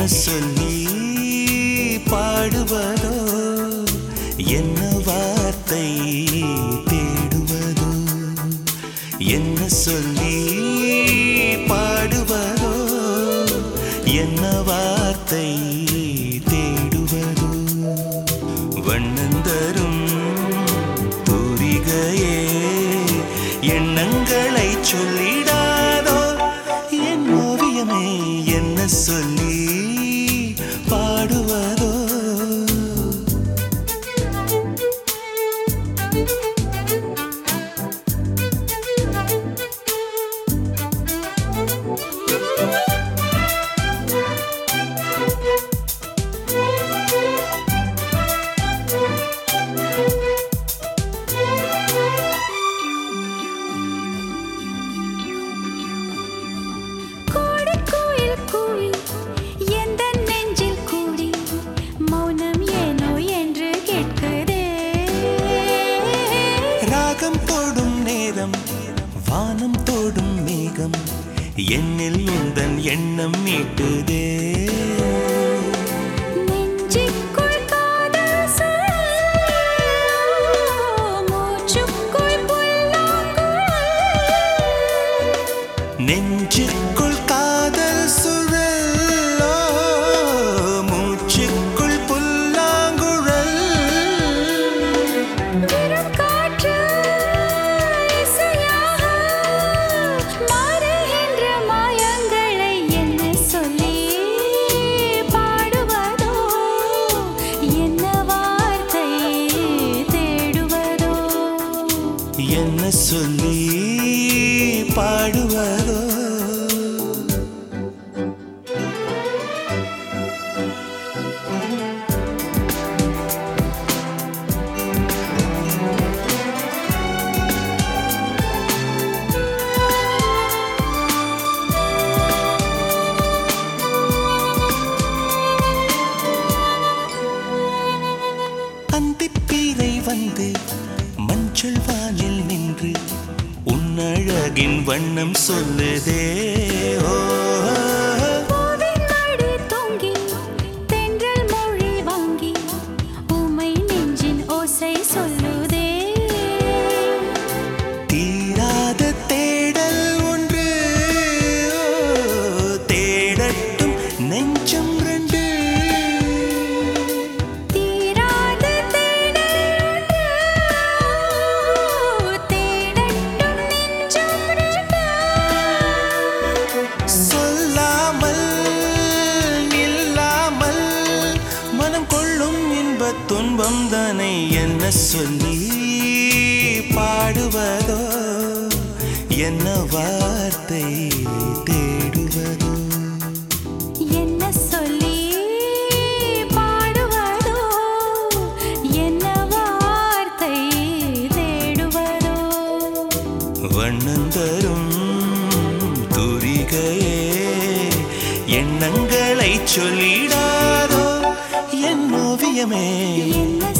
சொல்லி பாடுவதோ என்ன வார்த்தை தேடுவதோ என்ன சொல்லி பாடுவதோ என்ன வார்த்தை தேடுவதோ வண்ணந்தரும் தூரிகையே எண்ணங்களை சொல்லிடாதோ என் ஓவியமே என்ன சொல்லி பாடுவதோ கோடி கோயில் கூடி எந்த நெஞ்சில் கூடி மௌனம் ஏனோ என்று கேட்குதே ராகம் தோடும் நேரம் வானம் தோடும் மேகம் என்னில் உந்தன் எண்ணம் மீட்டுதே நெஞ்சுக்குள் காதல் சொல் மூச்சுக்குள் புல்லாங்குழல் நெஞ்சுக்குள் காதல் சுழலோ மூச்சுக்குள் புல்லாங்குழல் வெறும் காற்று இசையாக மாறுகின்ற மாயங்களை என்ன சொல்லி பாடுவதோ என்ன வார்த்தை தேடுவதோ என்ன சொல்லி பாடுவதோ அந்திப்பீரை வந்து மஞ்சள் வானில் நின்று உன்னழகின் வண்ணம் சொல்லுதே ஓ பூவின் மடி தொங்கி தென்றல் மொழி வாங்கி உமை நெஞ்சின் ஓசை சொல்லுதே தீராத தேடல் ஒன்று ஓ, தேடட்டும் நெஞ்சம் ரெண்டு தீராத தேடல் ஒன்று தேடட்டும் நெஞ்சம் ரெண்டு. சொல்லாமல் நில்லாமல் மனம் கொள்ளும் இன்பத் துன்பம் தானே என்ன சொல்லி பாடுவதோ என்ன வார்த்தை தேடுவதோ என்ன சொல்லி பாடுவதோ என்ன வார்த்தை தேடுவதோ வண்ணந்தரும் துரிகையே எண்ணங்களை சொல்லிடாதோ என் ஓவியமே என்ன